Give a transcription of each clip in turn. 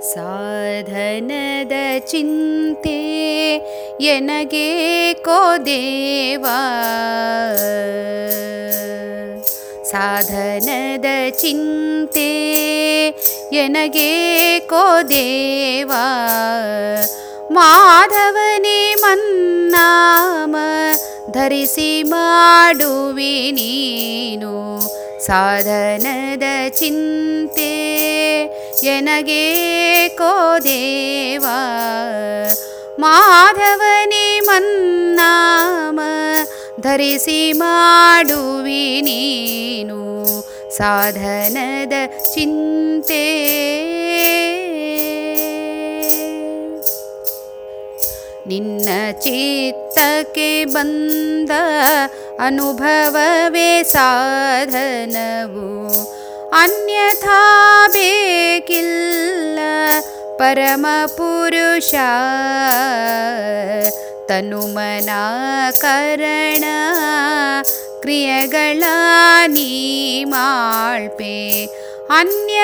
ಸಾಧನದ ಚಿಂತೆ ಎನಗೆ ಕೋ ದೇವಾ ಸಾಧನದ ಚಿಂತೆ ಎನಗೆ ಕೋ ದೇವಾ ಮಾಧವನೇ ಮನ್ನಾಮ ಧರಿಸಿ ಮಾಡುವಿ ನೀನು ಸಾಧನದ ಚಿಂತೆ ಎನಗೆ ಕೋ ದೇವಾ ಮಾಧವನೇ ಮನ್ನಾಮ ಧರಿಸಿ ಮಾಡುವಿ ನೀನು ಸಾಧನದ ಚಿಂತೆ ನಿನ್ನ ಚಿತ್ತಕ್ಕೆ ಬಂದ ಅನುಭವವೇ ಸಾಧನವು ಅನ್ಯಥಾ ಬೇಕಿಲ್ಲ ಪರಮ ಪುರುಷ ತನುಮನ ಕರಣ ಕ್ರಿಯೆಗಳ ನೀ ಮಾಳ್ಪೆ ಅನ್ಯ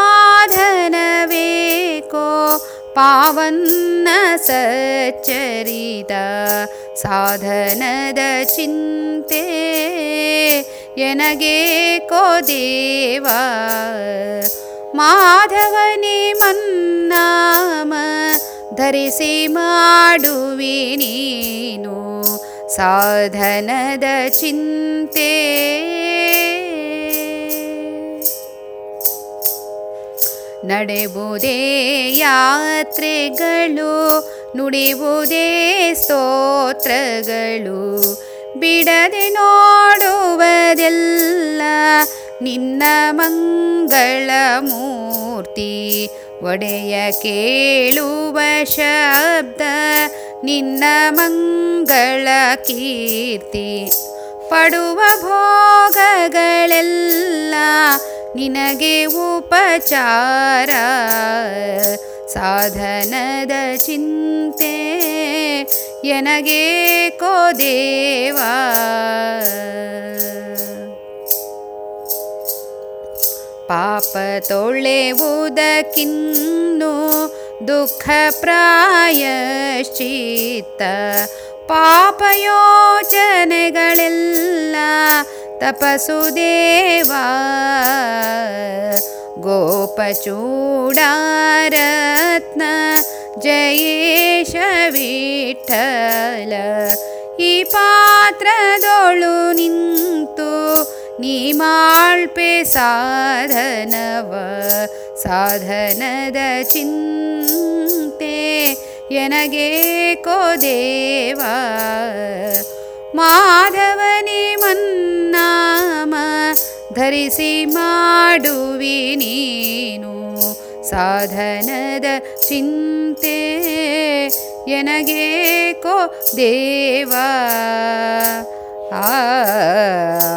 ಸಾಧನವೇಕೋ ಪಾವನ್ನ ಸಚ್ಚರಿತ ಸಾಧನದ ಚಿಂತೆ ಎನಗೆ ಕೋ ದೇವಾ ಮಾಧವನೇ ಮನ್ನಾಮ ಧರಿಸಿ ಮಾಡುವಿ ನೀನು ಸಾಧನದ ಚಿಂತೆ ನಡೆಬುದೇ ಯಾತ್ರೆಗಳು ನುಡಿಬುದೇ ಸ್ತೋತ್ರಗಳು ಬಿಡದೆ ನೋಡುವುದೆಲ್ಲ ನಿನ್ನ ಮಂಗಳ ಮೂರ್ತಿ ಒಡೆಯ ಕೇಳುವ ಶಬ್ದ ನಿನ್ನ ಮಂಗಳ ಕೀರ್ತಿ ಪಡುವ ಭೋಗಗಳೆಲ್ಲ ನಿನಗೆ ಉಪಚಾರ ಸಾಧನದ ಚಿಂತೆ ಎನಗೆ ಕೋ ದೇವಾ ಪಾಪ ತೊಳೆವುದಕ್ಕಿನ್ನು ದುಃಖ ಪ್ರಾಯಶ್ಚಿತ್ತ ಪಾಪ ಯೋಚನೆಗಳೆಲ್ಲ ತಪಸು ದೇವಾ ಗೋಪಚೂಡಾರತ್ನ ಜಯೇಶ ವಿಠಲ ಈ ಪಾತ್ರದೊಳು ನಿಂತು ನೀ ಮಾಳ್ಪೆ ಸಾಧನವ ಸಾಧನದ ಚಿಂತೆ ಎನಗೆ ಕೋ ದೇವಾ ಮಾಧವನೇ ಮನ್ನಾಮ ಧರಿಸಿ ಮಾಡುವಿ ನೀನು ಸಾಧನದ ಚಿಂತೆ ಎನಗೆ ಕೋ ದೇವಾ ಆ